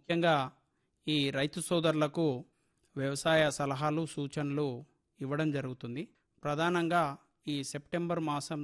ముఖ్యంగా ఈ రైతు సోదరులకు వ్యవసాయ సలహాలు సూచనలు ఇవ్వడం జరుగుతుంది ప్రధానంగా ఈ సెప్టెంబర్ మాసం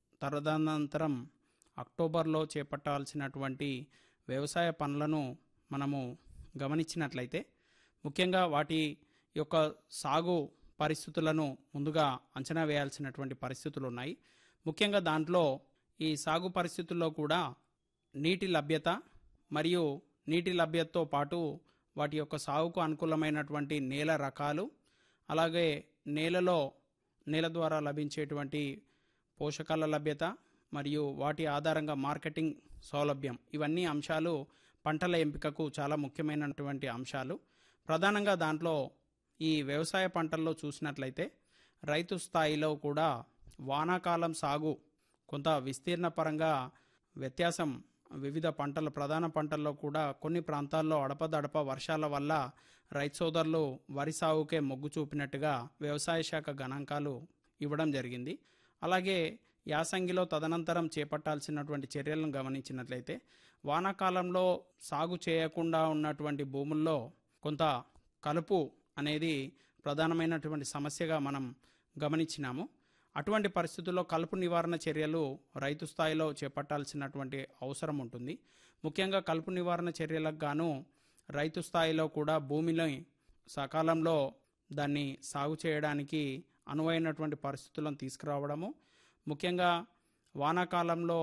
తదనంతరం అక్టోబర్లో చేపట్టాల్సినటువంటి వ్యవసాయ పనులను మనము గమనించినట్లయితే ముఖ్యంగా వాటి యొక్క సాగు పరిస్థితులను ముందుగా అంచనా వేయాల్సినటువంటి పరిస్థితులు ఉన్నాయి ముఖ్యంగా దాంట్లో ఈ సాగు పరిస్థితుల్లో కూడా నీటి లభ్యత మరియు నీటి లభ్యతతో పాటు వాటి యొక్క సాగుకు అనుకూలమైనటువంటి నేల రకాలు అలాగే నేలలో నేల ద్వారా లభించేటువంటి పోషకాల లభ్యత మరియు వాటి ఆధారంగా మార్కెటింగ్ సౌలభ్యం ఇవన్నీ అంశాలు పంటల ఎంపికకు చాలా ముఖ్యమైనటువంటి అంశాలు ప్రధానంగా దాంట్లో ఈ వ్యవసాయ పంటల్లో చూసినట్లయితే రైతు స్థాయిలో కూడా వానాకాలం సాగు కొంత విస్తీర్ణ పరంగా వ్యత్యాసం వివిధ పంటల ప్రధాన పంటల్లో కూడా కొన్ని ప్రాంతాల్లో అడపదడప వర్షాల వల్ల రైతు సోదరులు వరి సాగుకే మొగ్గు చూపినట్టుగా వ్యవసాయ శాఖ గణాంకాలు ఇవ్వడం జరిగింది అలాగే యాసంగిలో తదనంతరం చేపట్టాల్సినటువంటి చర్యలను గమనించినట్లయితే వానాకాలంలో సాగు చేయకుండా ఉన్నటువంటి భూముల్లో కొంత కలుపు అనేది ప్రధానమైనటువంటి సమస్యగా మనం గమనించినాము అటువంటి పరిస్థితుల్లో కలుపు నివారణ చర్యలు రైతు స్థాయిలో చేపట్టాల్సినటువంటి అవసరం ఉంటుంది ముఖ్యంగా కలుపు నివారణ చర్యలకు గాను రైతు స్థాయిలో కూడా భూమిని సకాలంలో దాన్ని సాగు చేయడానికి అనువైనటువంటి పరిస్థితులను తీసుకురావడము ముఖ్యంగా వానాకాలంలో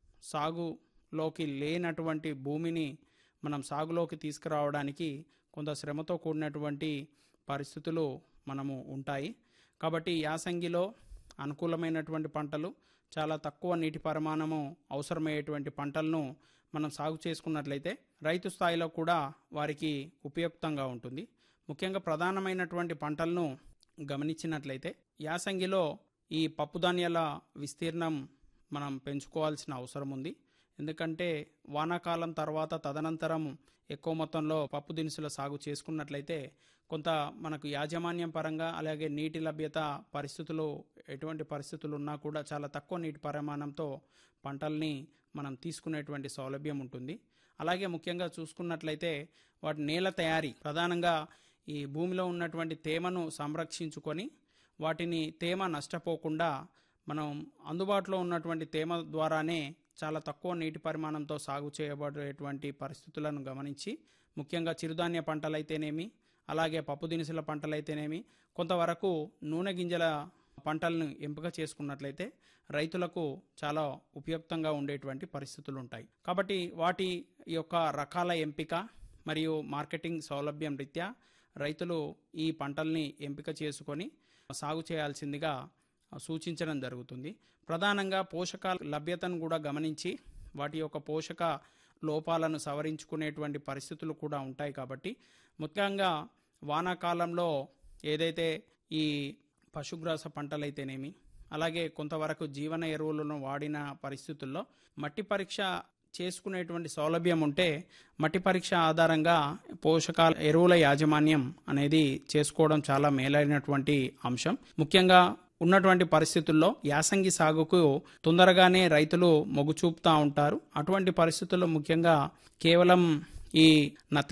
సాగులోకి లేనటువంటి భూమిని మనం సాగులోకి తీసుకురావడానికి కొంత శ్రమతో కూడినటువంటి పరిస్థితులు మనము ఉంటాయి కాబట్టి యాసంగిలో అనుకూలమైనటువంటి పంటలు చాలా తక్కువ నీటి పరిమాణము అవసరమయ్యేటువంటి పంటలను మనం సాగు చేసుకున్నట్లయితే రైతు స్థాయిలో కూడా వారికి ఉపయుక్తంగా ఉంటుంది ముఖ్యంగా ప్రధానమైనటువంటి పంటలను గమనించినట్లయితే యాసంగిలో ఈ పప్పుధాన్యాల విస్తీర్ణం మనం పెంచుకోవాల్సిన అవసరం ఉంది ఎందుకంటే వానాకాలం తర్వాత తదనంతరం ఎక్కువ మొత్తంలో పప్పు దినుసుల సాగు చేసుకున్నట్లయితే కొంత మనకు యాజమాన్యం పరంగా అలాగే నీటి లభ్యత పరిస్థితులు ఎటువంటి పరిస్థితులు ఉన్నా కూడా చాలా తక్కువ నీటి పరిమాణంతో పంటల్ని మనం తీసుకునేటువంటి సౌలభ్యం ఉంటుంది అలాగే ముఖ్యంగా చూసుకున్నట్లయితే వాటి నేల తయారీ ప్రధానంగా ఈ భూమిలో ఉన్నటువంటి తేమను సంరక్షించుకొని వాటిని తేమ నష్టపోకుండా మనం అందుబాటులో ఉన్నటువంటి తేమ ద్వారానే చాలా తక్కువ నీటి పరిమాణంతో సాగు చేయబడేటువంటి పరిస్థితులను గమనించి ముఖ్యంగా చిరుధాన్య పంటలైతేనేమి అలాగే పప్పు దినుసుల పంటలైతేనేమి కొంతవరకు నూనె గింజల పంటలను ఎంపిక చేసుకున్నట్లయితే రైతులకు చాలా ఉపయుక్తంగా ఉండేటువంటి పరిస్థితులు ఉంటాయి కాబట్టి వాటి యొక్క రకాల ఎంపిక మరియు మార్కెటింగ్ సౌలభ్యం రీత్యా రైతులు ఈ పంటల్ని ఎంపిక చేసుకొని సాగు చేయాల్సిందిగా సూచించడం జరుగుతుంది ప్రధానంగా పోషకాల లభ్యతను కూడా గమనించి వాటి యొక్క పోషక లోపాలను సవరించుకునేటువంటి పరిస్థితులు కూడా ఉంటాయి కాబట్టి ముఖ్యంగా వానాకాలంలో ఏదైతే ఈ పశుగ్రాస పంటలైతేనేమి అలాగే కొంతవరకు జీవన ఎరువులను వాడిన పరిస్థితుల్లో మట్టి పరీక్ష చేసుకునేటువంటి సౌలభ్యం ఉంటే మట్టి పరీక్ష ఆధారంగా పోషకాల ఎరువుల యాజమాన్యం అనేది చేసుకోవడం చాలా మేలైనటువంటి అంశం ముఖ్యంగా ఉన్నటువంటి పరిస్థితుల్లో యాసంగి సాగుకు తొందరగానే రైతులు మొగ్గు చూపుతూ ఉంటారు అటువంటి పరిస్థితుల్లో ముఖ్యంగా కేవలం ఈ నత్త